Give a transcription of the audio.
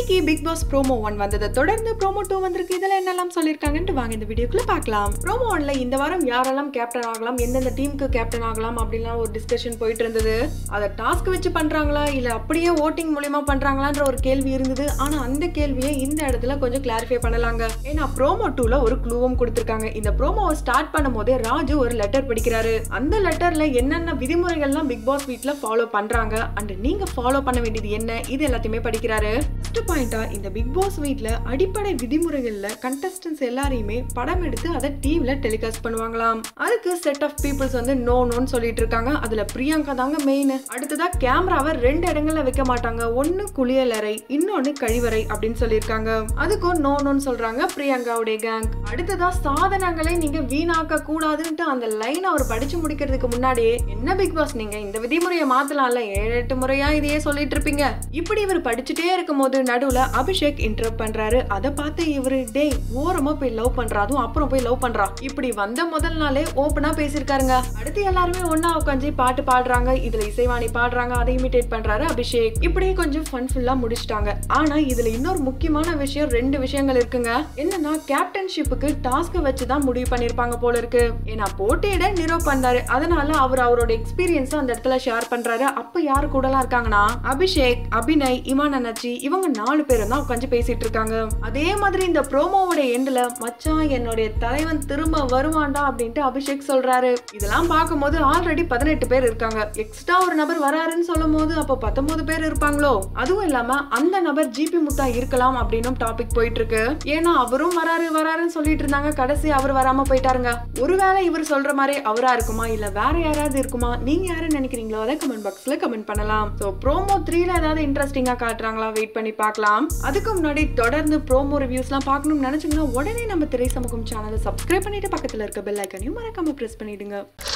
இன்னைக்கு big pass promo one வந்ததை தொடர்ந்து ப்ரோமோ டூ வந்திருக்கு இதில் என்னெல்லாம் சொல்லியிருக்காங்கன்ட்டு வாங்க இந்த வீடியோக்குள்ள பார்க்கலாம் ப்ரோமோ ஒன்ல இந்த வாரம் யாரெல்லாம் கேப்டன் ஆகலாம் எந்தெந்த டீமுக்கு கேப்டன் ஆகலாம் அப்படின்லாம் ஒரு டிஸ்கஷன் போயிட்டு இருந்தது அதை டாஸ்க் வச்சு பண்றாங்களா இல்ல அப்படியே ஓட்டிங் மூலியமா பண்றாங்களான்ற ஒரு கேள்வி இருந்தது ஆனா அந்த கேள்வியை இந்த இடத்துல கொஞ்சம் கிளாரிஃபை பண்ணலாங்க ஏன்னா ப்ரோமோ டூல ஒரு க்ளூவும் கொடுத்துருக்காங்க இந்த ப்ரோமோவை ஸ்டார்ட் பண்ணும்போதே ராஜு ஒரு லெட்டர் படிக்கிறாரு அந்த லெட்டர்ல என்னென்ன விதிமுறைகள்லாம் பிக் பாஸ் வீட்ல ஃபாலோ பண்றாங்க அண்ட் நீங்க ஃபாலோ பண்ண வேண்டியது என்ன இது எல்லாத்தையுமே படிக்கிறாரு ஃபர்ஸ்ட் பாயிண்டா இந்த பிக் பாஸ் வீட்ல அடிப்படை விதிமுறைகள்ல கண்டஸ்டன்ஸ் எல்லாரையுமே படம் எடுத்து அதை டிவில டெலிகாஸ்ட் பண்ணுவாங்களாம் அதுக்கு செட் ஆஃப் பீப்புள்ஸ் வந்து நோ நோன்னு சொல்லிட்டு இருக்காங்க அதுல பிரியங்கா தாங்க மெயின் அடுத்ததா கேமராவை ரெண்டு இடங்கள்ல வைக்க மாட்டாங்க ஒன்னு குளியலறை இன்னொன்னு கழிவறை அப்படின்னு சொல்லியிருக்காங்க அதுக்கும் நோ நோன்னு சொல்றாங்க பிரியங்காவுடைய கேங் அடுத்ததா சாதனங்களை நீங்க வீணாக்க கூடாதுன்ட்டு அந்த லைன் அவர் படிச்சு முடிக்கிறதுக்கு முன்னாடியே என்ன பிக் பாஸ் நீங்க இந்த விதிமுறையை மாத்தலாம்ல ஏழு எட்டு முறையா இதையே சொல்லிட்டு இருப்பீங்க இப்படி இவர் படிச்சுட்டே இருக்கும் போது நடுவுல அபிஷேக் இன்டர்ப் பண்றாரு அதை பார்த்து இவரு டேய் ஓரமா போய் லவ் பண்றா அதுவும் அப்புறம் போய் லவ் பண்றா இப்படி வந்த முதல் நாளே ஓப்பனா பேசியிருக்காருங்க அடுத்து எல்லாருமே ஒண்ணா உட்காந்து பாட்டு பாடுறாங்க இதுல இசைவாணி பாடுறாங்க அதை இமிடேட் பண்றாரு அபிஷேக் இப்படியே கொஞ்சம் ஃபன்ஃபுல்லா முடிச்சிட்டாங்க ஆனா இதுல இன்னொரு முக்கியமான விஷயம் ரெண்டு விஷயங்கள் இருக்குங்க என்னன்னா கேப்டன்ஷிப்புக்கு டாஸ்க வச்சு தான் முடிவு பண்ணிருப்பாங்க போல இருக்கு ஏன்னா போட்டியிட நிரோப் வந்தாரு அதனால அவர் அவரோட எக்ஸ்பீரியன்ஸ் அந்த இடத்துல ஷேர் பண்றாரு அப்ப யாரு கூடலாம் இருக்காங்கன்னா அபிஷேக் அபிநய் இமான் அண்ணாச்சி இவங்க நாலு பேரும் தான் உட்காந்து பேசிட்டு இருக்காங்க அதே மாதிரி இந்த ப்ரோமோவோட எண்ட்ல மச்சான் என்னுடைய தலைவன் திரும்ப வருவான்டா அப்படின்ட்டு அபிஷேக் சொல்றாரு இதெல்லாம் பார்க்கும்போது ஆல்ரெடி பதினெட்டு பேர் இருக்காங்க எக்ஸ்ட்ரா ஒரு நபர் வராருன்னு சொல்லும் போது அப்போ பத்தொன்பது பேர் இருப்பாங்களோ அதுவும் இல்லாம அந்த நபர் ஜிபி முத்தா இருக்கலாம் அப்படின்னும் டாபிக் போயிட்டு இருக்கு ஏன்னா அவரும் வராரு வராருன்னு சொல்லிட்டு இருந்தாங்க கடைசி அவர் வராம போயிட்டாருங்க ஒருவேளை இவர் சொல்ற மாதிரி அவரா இருக்குமா இல்ல வேற யாராவது இருக்குமா நீங்க யாரு நினைக்கிறீங்களோ அதை கமெண்ட் பாக்ஸ்ல கமெண்ட் பண்ணலாம் ஸோ ப்ரோமோ த்ரீல ஏதாவது இன்ட்ரெஸ்டிங்கா காட்டுறாங்களா வெயிட் பண்ணி பார்க்கலாம் அதுக்கு முன்னாடி தொடர்ந்து ப்ரோமோ ரிவ்யூஸ்லாம் பார்க்கணும்னு நினைச்சீங்கன்னா உடனே நம்ம திரை சமூகம் சேனலை சப்ஸ்கிரைப் பண்ணிட்டு பக்கத்துல இருக்க பெல் ஐக்கனையும் மறக்காம பிரஸ் பண்ணிடுங்க